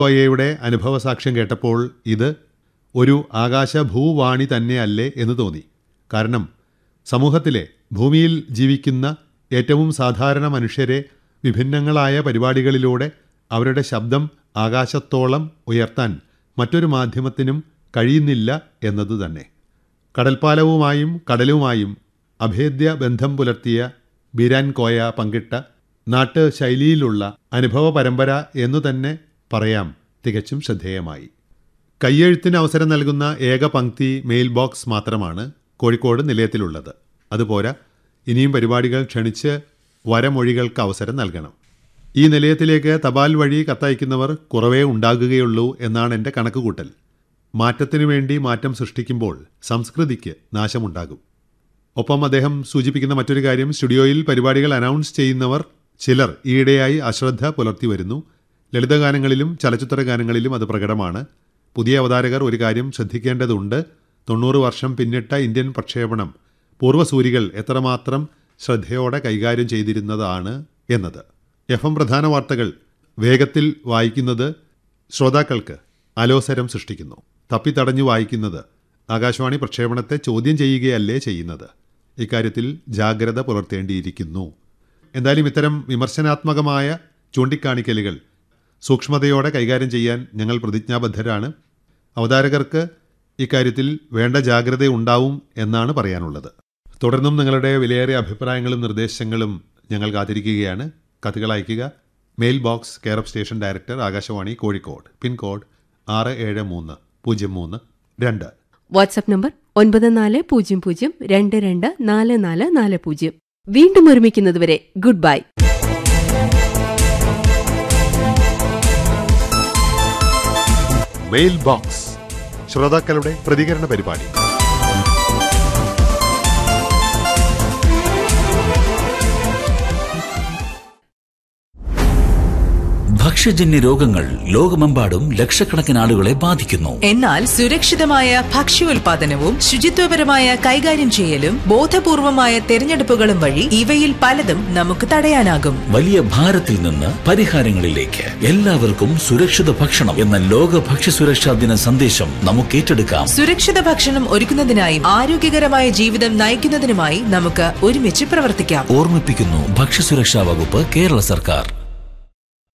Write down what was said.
കോയയുടെ അനുഭവസാക്ഷ്യം കേട്ടപ്പോൾ ഇത് ഒരു ആകാശഭൂവാണി തന്നെയല്ലേ എന്ന് തോന്നി കാരണം സമൂഹത്തിലെ ഭൂമിയിൽ ജീവിക്കുന്ന ഏറ്റവും സാധാരണ മനുഷ്യരെ വിഭിന്നങ്ങളായ പരിപാടികളിലൂടെ അവരുടെ ശബ്ദം ആകാശത്തോളം ഉയർത്താൻ മറ്റൊരു മാധ്യമത്തിനും കഴിയുന്നില്ല എന്നത് തന്നെ കടൽപ്പാലവുമായും കടലുമായും അഭേദ്യ ബന്ധം പുലർത്തിയ ബിരാൻ കോയ പങ്കിട്ട നാട്ട് ശൈലിയിലുള്ള അനുഭവ പരമ്പര എന്നു തന്നെ പറയാം തികച്ചും ശ്രദ്ധേയമായി കയ്യെഴുത്തിന് അവസരം നൽകുന്ന ഏക പങ്ക്തി മെയിൽ ബോക്സ് മാത്രമാണ് കോഴിക്കോട് നിലയത്തിലുള്ളത് അതുപോരാ ഇനിയും പരിപാടികൾ ക്ഷണിച്ച് വരമൊഴികൾക്ക് അവസരം നൽകണം ഈ നിലയത്തിലേക്ക് തപാൽ വഴി കത്തയക്കുന്നവർ കുറവേ ഉണ്ടാകുകയുള്ളൂ എന്നാണ് എൻ്റെ കണക്കുകൂട്ടൽ മാറ്റത്തിനു വേണ്ടി മാറ്റം സൃഷ്ടിക്കുമ്പോൾ സംസ്കൃതിക്ക് നാശമുണ്ടാകും ഒപ്പം അദ്ദേഹം സൂചിപ്പിക്കുന്ന മറ്റൊരു കാര്യം സ്റ്റുഡിയോയിൽ പരിപാടികൾ അനൗൺസ് ചെയ്യുന്നവർ ചിലർ ഈയിടെയായി അശ്രദ്ധ പുലർത്തി വരുന്നു ലളിതഗാനങ്ങളിലും ചലച്ചിത്ര ഗാനങ്ങളിലും അത് പ്രകടമാണ് പുതിയ അവതാരകർ ഒരു കാര്യം ശ്രദ്ധിക്കേണ്ടതുണ്ട് തൊണ്ണൂറ് വർഷം പിന്നിട്ട ഇന്ത്യൻ പ്രക്ഷേപണം പൂർവ്വസൂരികൾ എത്രമാത്രം ശ്രദ്ധയോടെ കൈകാര്യം ചെയ്തിരുന്നതാണ് എന്നത് എഫ് എം പ്രധാന വാർത്തകൾ വേഗത്തിൽ വായിക്കുന്നത് ശ്രോതാക്കൾക്ക് അലോസരം സൃഷ്ടിക്കുന്നു തപ്പിത്തടഞ്ഞു വായിക്കുന്നത് ആകാശവാണി പ്രക്ഷേപണത്തെ ചോദ്യം ചെയ്യുകയല്ലേ ചെയ്യുന്നത് ഇക്കാര്യത്തിൽ ജാഗ്രത പുലർത്തേണ്ടിയിരിക്കുന്നു എന്തായാലും ഇത്തരം വിമർശനാത്മകമായ ചൂണ്ടിക്കാണിക്കലുകൾ സൂക്ഷ്മതയോടെ കൈകാര്യം ചെയ്യാൻ ഞങ്ങൾ പ്രതിജ്ഞാബദ്ധരാണ് അവതാരകർക്ക് ഇക്കാര്യത്തിൽ വേണ്ട ജാഗ്രത ഉണ്ടാവും എന്നാണ് പറയാനുള്ളത് തുടർന്നും നിങ്ങളുടെ വിലയേറിയ അഭിപ്രായങ്ങളും നിർദ്ദേശങ്ങളും ഞങ്ങൾ കാത്തിരിക്കുകയാണ് കത്തുകൾ അയയ്ക്കുക mail box care of station director Akashvani Kozhikode pincode ആറ് ഏഴ് മൂന്ന് പൂജ്യം മൂന്ന് രണ്ട് വാട്സ്ആപ്പ് നമ്പർ ഒൻപത് നാല് പൂജ്യം പൂജ്യം രണ്ട് രണ്ട് നാല് നാല് നാല് പൂജ്യം വീണ്ടും ഒരുമിക്കുന്നതുവരെ ഗുഡ് ബൈ മെയിൽ ബോക്സ് ശ്രോതാക്കളുടെ പ്രതികരണ പരിപാടി ഭക്ഷ്യജന്യ രോഗങ്ങൾ ലോകമെമ്പാടും ലക്ഷക്കണക്കിന് ആളുകളെ ബാധിക്കുന്നു എന്നാൽ സുരക്ഷിതമായ ഭക്ഷ്യോൽപാദനവും ശുചിത്വപരമായ കൈകാര്യം ചെയ്യലും ബോധപൂർവമായ തെരഞ്ഞെടുപ്പുകളും വഴി ഇവയിൽ പലതും നമുക്ക് തടയാനാകും വലിയ ഭാരത്തിൽ നിന്ന് പരിഹാരങ്ങളിലേക്ക് എല്ലാവർക്കും സുരക്ഷിത ഭക്ഷണം എന്ന ലോക ഭക്ഷ്യസുരക്ഷാ ദിന സന്ദേശം നമുക്ക് ഏറ്റെടുക്കാം സുരക്ഷിത ഭക്ഷണം ഒരുക്കുന്നതിനായും ആരോഗ്യകരമായ ജീവിതം നയിക്കുന്നതിനുമായി നമുക്ക് ഒരുമിച്ച് പ്രവർത്തിക്കാം ഓർമ്മിപ്പിക്കുന്നു ഭക്ഷ്യസുരക്ഷാ വകുപ്പ് കേരള സർക്കാർ